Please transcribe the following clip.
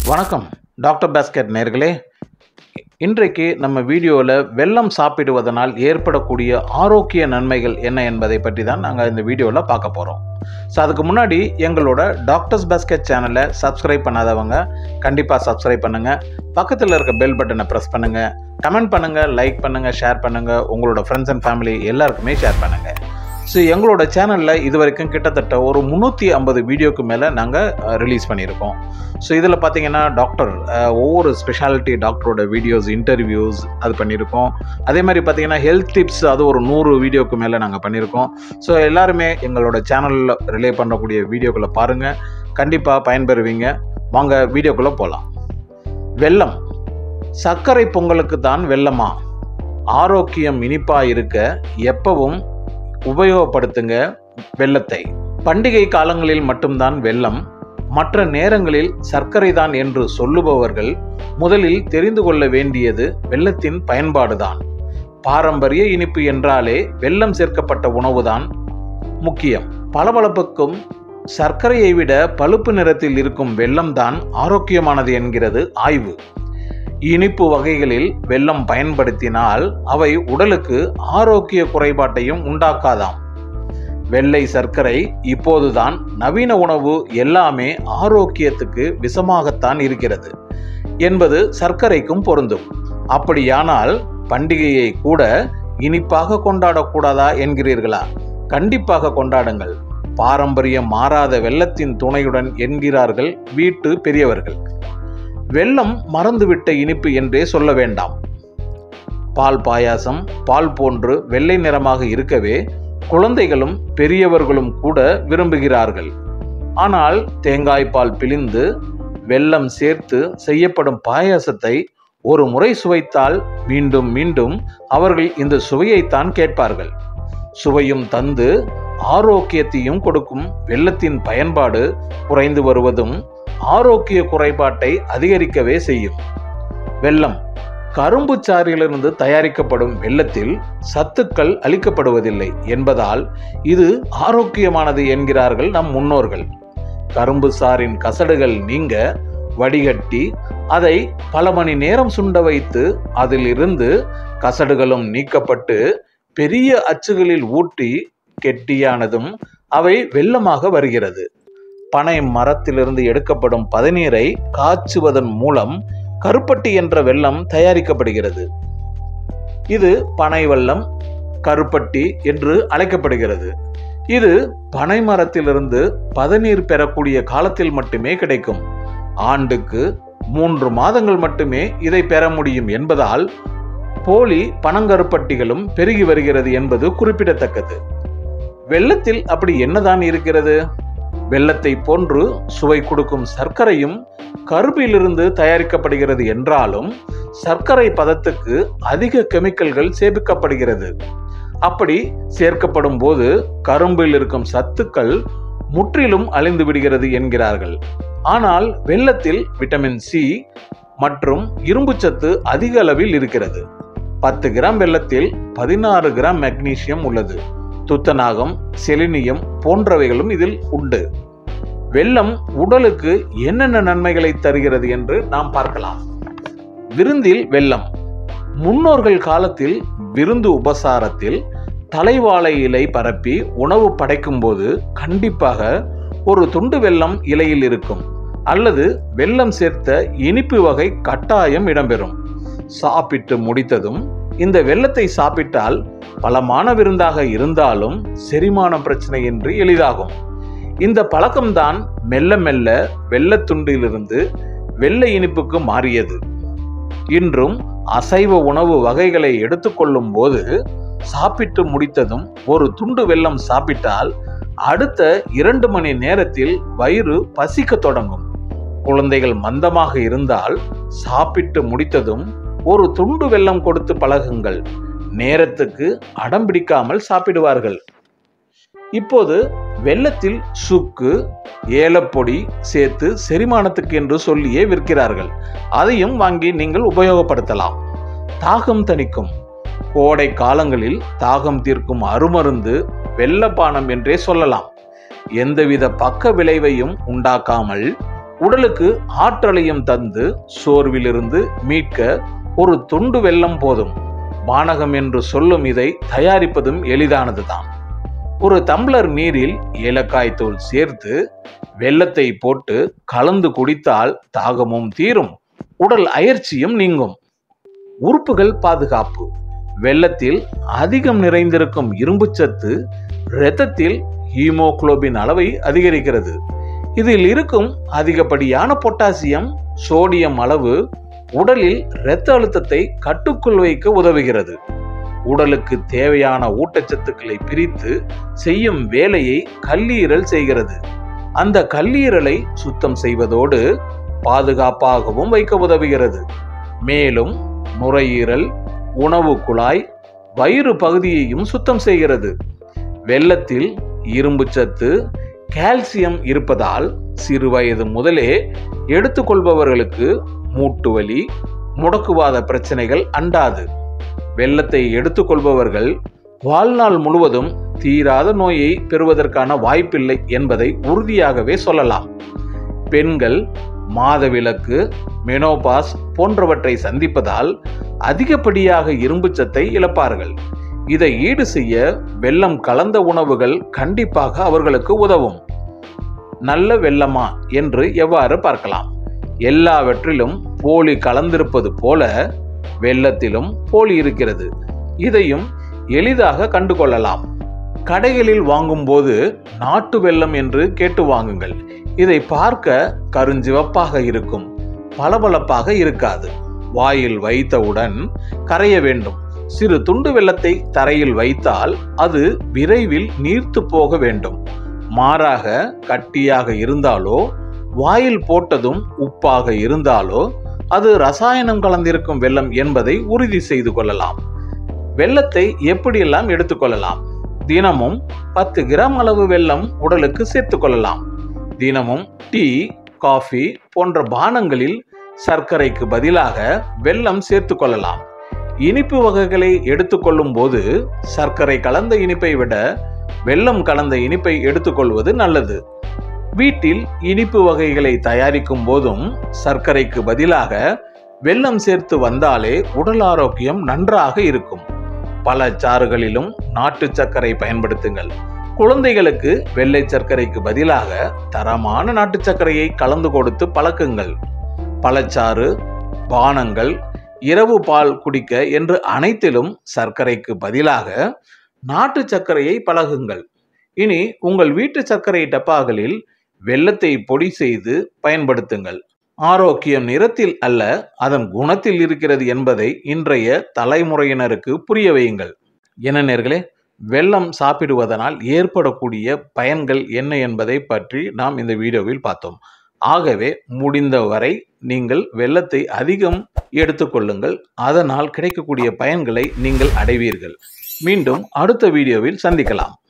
வணக்கம் doctor basket நேர்களே இன்றைக்கு நம்ம வீடியோவில் வெல்லம் சாப்பிடுவதனால் ஏற்படக்கூடிய ஆரோக்கிய நன்மைகள் என்ன என்பதை பற்றி தான் நாங்கள் இந்த வீடியோவில் பார்க்க போகிறோம் ஸோ அதுக்கு முன்னாடி எங்களோட டாக்டர்ஸ் பாஸ்கெட் சேனலை சப்ஸ்கிரைப் பண்ணாதவங்க கண்டிப்பாக சப்ஸ்கிரைப் பண்ணுங்கள் பக்கத்தில் இருக்க பெல் பட்டனை ப்ரெஸ் பண்ணுங்கள் கமெண்ட் பண்ணுங்கள் லைக் பண்ணுங்கள் ஷேர் பண்ணுங்கள் உங்களோட ஃப்ரெண்ட்ஸ் அண்ட் ஃபேமிலி எல்லாருக்குமே ஷேர் பண்ணுங்கள் ஸோ எங்களோட சேனலில் இது வரைக்கும் கிட்டத்தட்ட ஒரு முந்நூற்றி ஐம்பது வீடியோக்கு மேலே நாங்கள் ரிலீஸ் பண்ணியிருக்கோம் ஸோ இதில் பார்த்தீங்கன்னா டாக்டர் அஹ், ஒவ்வொரு ஸ்பெஷாலிட்டி டாக்டரோட வீடியோஸ் இன்டர்வியூஸ் அது பண்ணியிருக்கோம் அதே மாதிரி பார்த்தீங்கன்னா ஹெல்த் டிப்ஸ் அது ஒரு நூறு வீடியோக்கு மேலே நாங்கள் பண்ணியிருக்கோம் ஸோ எல்லாருமே எங்களோட சேனலில் ரிலே பண்ணக்கூடிய வீடியோக்களை பாருங்கள் கண்டிப்பாக பயன்பெறுவீங்க வாங்க வீடியோக்குள்ளே போகலாம் வெல்லம் சர்க்கரை பொங்கலுக்கு தான் வெல்லமா ஆரோக்கியம் இனிப்பாக இருக்க எப்பவும் உபயோகப்படுத்துங்க வெல்லத்தை பண்டிகை காலங்களில் மட்டும்தான் வெல்லம் மற்ற நேரங்களில் சர்க்கரை தான் என்று சொல்லுபவர்கள் முதலில் தெரிந்து கொள்ள வேண்டியது வெல்லத்தின் பயன்பாடுதான் பாரம்பரிய இனிப்பு என்றாலே வெல்லம் சேர்க்கப்பட்ட உணவுதான் முக்கியம் பளபளப்புக்கும் சர்க்கரையை விட பழுப்பு நிறத்தில் இருக்கும் வெல்லம்தான் ஆரோக்கியமானது என்கிறது ஆய்வு இனிப்பு வகைகளில் வெல்லம் பயன்படுத்தினால் அவை உடலுக்கு ஆரோக்கிய குறைபாட்டையும் உண்டாக்காதாம் வெள்ளை சர்க்கரை இப்போதுதான் நவீன உணவு எல்லாமே ஆரோக்கியத்துக்கு விஷமாகத்தான் இருக்கிறது என்பது சர்க்கரைக்கும் பொருந்தும் அப்படியானால் பண்டிகையை கூட இனிப்பாக கொண்டாடக்கூடாதா என்கிறீர்களா கண்டிப்பாக கொண்டாடுங்கள் பாரம்பரியம் மாறாத வெள்ளத்தின் துணையுடன் என்கிறார்கள் வீட்டு பெரியவர்கள் வெல்லம் மறந்துவிட்ட இனிப்பு என்றே சொல்ல வேண்டாம் பால் பாயாசம் பால் போன்று வெள்ளை நிறமாக இருக்கவே குழந்தைகளும் பெரியவர்களும் கூட விரும்புகிறார்கள் ஆனால் தேங்காய் பால் பிழிந்து வெல்லம் சேர்த்து செய்யப்படும் பாயாசத்தை ஒரு முறை சுவைத்தால் மீண்டும் மீண்டும் அவர்கள் இந்த சுவையைத்தான் கேட்பார்கள் சுவையும் தந்து ஆரோக்கியத்தையும் கொடுக்கும் வெல்லத்தின் பயன்பாடு குறைந்து வருவதும் ஆரோக்கிய குறைபாட்டை அதிகரிக்கவே செய்யும் வெல்லம் கரும்பு சாறிலிருந்து தயாரிக்கப்படும் வெல்லத்தில் சத்துக்கள் அளிக்கப்படுவதில்லை என்பதால் இது ஆரோக்கியமானது என்கிறார்கள் நம் முன்னோர்கள் கரும்பு சாறின் கசடுகள் நீங்க வடிகட்டி அதை பல மணி நேரம் சுண்ட வைத்து அதிலிருந்து கசடுகளும் நீக்கப்பட்டு பெரிய அச்சுகளில் ஊட்டி கெட்டியானதும் அவை வெல்லமாக வருகிறது பனை மரத்திலிருந்து எடுக்கப்படும் பதநீரை காய்ச்சுவதன் மூலம் கருப்பட்டி என்ற வெல்லம் தயாரிக்கப்படுகிறது இது பனை வெல்லம் கருப்பட்டி என்று அழைக்கப்படுகிறது இது பனை மரத்திலிருந்து பதநீர் பெறக்கூடிய காலத்தில் மட்டுமே கிடைக்கும் ஆண்டுக்கு மூன்று மாதங்கள் மட்டுமே இதை பெற முடியும் என்பதால் போலி பனங்கருப்பட்டிகளும் பெருகி வருகிறது என்பது குறிப்பிடத்தக்கது வெள்ளத்தில் அப்படி என்னதான் இருக்கிறது வெள்ளத்தை போன்று சுவை கொடுக்கும் சர்க்கரையும் கரும்பிலிருந்து தயாரிக்கப்படுகிறது என்றாலும் சர்க்கரை பதத்துக்கு அதிக கெமிக்கல்கள் சேர்க்கப்படுகிறது அப்படி சேர்க்கப்படும் போது கரும்பில் இருக்கும் சத்துக்கள் முற்றிலும் அழிந்து விடுகிறது என்கிறார்கள் ஆனால் வெள்ளத்தில் விட்டமின் சி மற்றும் இரும்புச்சத்து அதிக அளவில் இருக்கிறது பத்து கிராம் வெள்ளத்தில் பதினாறு கிராம் மெக்னீசியம் உள்ளது துத்தநாகம் செலினியம் போன்றவைகளும் இதில் உண்டு வெல்லம் உடலுக்கு என்னென்ன நன்மைகளை தருகிறது என்று நாம் பார்க்கலாம் விருந்தில் வெல்லம் முன்னோர்கள் காலத்தில் விருந்து உபசாரத்தில் தலைவாழை இலை பரப்பி உணவு படைக்கும்போது கண்டிப்பாக ஒரு துண்டு வெல்லம் இலையில் இருக்கும் அல்லது வெல்லம் சேர்த்த இனிப்பு வகை கட்டாயம் இடம்பெறும் சாப்பிட்டு முடித்ததும் இந்த வெல்லத்தை சாப்பிட்டால் பலமான விருந்தாக இருந்தாலும் செரிமான பிரச்சனையின்றி எளிதாகும் இந்த பழக்கம்தான் மெல்ல மெல்ல வெள்ளத்துண்டிலிருந்து வெள்ளை இனிப்புக்கு மாறியது இன்றும் அசைவ உணவு வகைகளை எடுத்துக்கொள்ளும் போது சாப்பிட்டு முடித்ததும் ஒரு துண்டு வெல்லம் சாப்பிட்டால் அடுத்த இரண்டு மணி நேரத்தில் வயிறு பசிக்க தொடங்கும் குழந்தைகள் மந்தமாக இருந்தால் சாப்பிட்டு முடித்ததும் ஒரு துண்டு வெல்லம் கொடுத்து பழகுங்கள் நேரத்துக்கு அடம் பிடிக்காமல் சாப்பிடுவார்கள் இப்போது வெள்ளத்தில் சுக்கு ஏலப்பொடி சேர்த்து செரிமானத்துக்கு என்று சொல்லியே விற்கிறார்கள் அதையும் வாங்கி நீங்கள் உபயோகப்படுத்தலாம் தாகம் தணிக்கும் கோடை காலங்களில் தாகம் தீர்க்கும் அருமருந்து வெள்ளப்பானம் என்றே சொல்லலாம் எந்தவித பக்க விளைவையும் உண்டாக்காமல் உடலுக்கு ஆற்றலையும் தந்து சோர்விலிருந்து மீட்க ஒரு துண்டு வெல்லம் போதும் பானகம் என்று சொல்லும் இதை தயாரிப்பதும் எளிதானதுதான் ஒரு டம்ளர் நீரில் ஏலக்காய் தூள் சேர்த்து வெல்லத்தை போட்டு கலந்து குடித்தால் தாகமும் தீரும் உடல் அயற்சியும் நீங்கும் உறுப்புகள் பாதுகாப்பு வெள்ளத்தில் அதிகம் நிறைந்திருக்கும் இரும்புச்சத்து இரத்தத்தில் ஹீமோகுளோபின் அளவை அதிகரிக்கிறது இதில் இருக்கும் அதிகப்படியான பொட்டாசியம் சோடியம் அளவு உடலில் இரத்த அழுத்தத்தை கட்டுக்குள் வைக்க உதவுகிறது உடலுக்கு தேவையான ஊட்டச்சத்துக்களை பிரித்து செய்யும் வேலையை கல்லீரல் செய்கிறது அந்த கல்லீரலை சுத்தம் செய்வதோடு பாதுகாப்பாகவும் வைக்க உதவுகிறது மேலும் நுரையீரல் உணவு குழாய் வயிறு பகுதியையும் சுத்தம் செய்கிறது வெள்ளத்தில் இரும்பு சத்து கால்சியம் இருப்பதால் சிறுவயது முதலே எடுத்துக்கொள்பவர்களுக்கு மூட்டு வலி முடக்குவாத பிரச்சனைகள் அண்டாது வெள்ளத்தை எடுத்துக்கொள்பவர்கள் வாழ்நாள் முழுவதும் தீராத நோயை பெறுவதற்கான வாய்ப்பில்லை என்பதை உறுதியாகவே சொல்லலாம் பெண்கள் மாதவிலக்கு மெனோபாஸ் போன்றவற்றை சந்திப்பதால் அதிகப்படியாக இரும்பு சத்தை இழப்பார்கள் இதை ஈடு செய்ய வெள்ளம் கலந்த உணவுகள் கண்டிப்பாக அவர்களுக்கு உதவும் நல்ல வெள்ளமா என்று எவ்வாறு பார்க்கலாம் எல்லாவற்றிலும் போலி கலந்திருப்பது போல வெள்ளத்திலும் போலி இருக்கிறது இதையும் எளிதாக கண்டுகொள்ளலாம் கடைகளில் வாங்கும்போது நாட்டு வெல்லம் என்று கேட்டு வாங்குங்கள் இதை பார்க்க கருஞ்சிவப்பாக இருக்கும் பளபளப்பாக இருக்காது வாயில் வைத்தவுடன் கரைய வேண்டும் சிறு துண்டு வெள்ளத்தை தரையில் வைத்தால் அது விரைவில் நீர்த்து போக வேண்டும் மாறாக கட்டியாக இருந்தாலோ வாயில் போட்டதும் உப்பாக இருந்தாலோ அது ரசாயனம் கலந்திருக்கும் வெள்ளம் என்பதை உறுதி செய்து கொள்ளலாம் வெள்ளத்தை எப்படியெல்லாம் எடுத்துக்கொள்ளலாம் தினமும் பத்து கிராம் அளவு வெல்லம் உடலுக்கு சேர்த்துக் கொள்ளலாம் தினமும் டீ காஃபி போன்ற பானங்களில் சர்க்கரைக்கு பதிலாக வெல்லம் சேர்த்து கொள்ளலாம் இனிப்பு வகைகளை எடுத்துக்கொள்ளும் போது சர்க்கரை கலந்த இனிப்பை விட வெல்லம் கலந்த இனிப்பை எடுத்துக்கொள்வது நல்லது வீட்டில் இனிப்பு வகைகளை தயாரிக்கும் போதும் சர்க்கரைக்கு பதிலாக வெல்லம் சேர்த்து வந்தாலே உடல் ஆரோக்கியம் நன்றாக இருக்கும் பல சாறுகளிலும் நாட்டு சர்க்கரை பயன்படுத்துங்கள் குழந்தைகளுக்கு வெள்ளை சர்க்கரைக்கு பதிலாக தரமான நாட்டு சர்க்கரையை கலந்து கொடுத்து பழக்குங்கள் பழச்சாறு பானங்கள் இரவு பால் குடிக்க என்று அனைத்திலும் சர்க்கரைக்கு பதிலாக நாட்டு சர்க்கரையை பழகுங்கள் இனி உங்கள் வீட்டு சர்க்கரை டப்பாக்களில் வெள்ளத்தை பொடி செய்து பயன்படுத்துங்கள் ஆரோக்கியம் நிறத்தில் அல்ல அதன் குணத்தில் இருக்கிறது என்பதை இன்றைய தலைமுறையினருக்கு புரிய வையுங்கள் என நேர்களே வெள்ளம் சாப்பிடுவதனால் ஏற்படக்கூடிய பயன்கள் என்ன என்பதை பற்றி நாம் இந்த வீடியோவில் பார்த்தோம் ஆகவே முடிந்தவரை நீங்கள் வெள்ளத்தை அதிகம் எடுத்துக்கொள்ளுங்கள் அதனால் கிடைக்கக்கூடிய பயன்களை நீங்கள் அடைவீர்கள் மீண்டும் அடுத்த வீடியோவில் சந்திக்கலாம்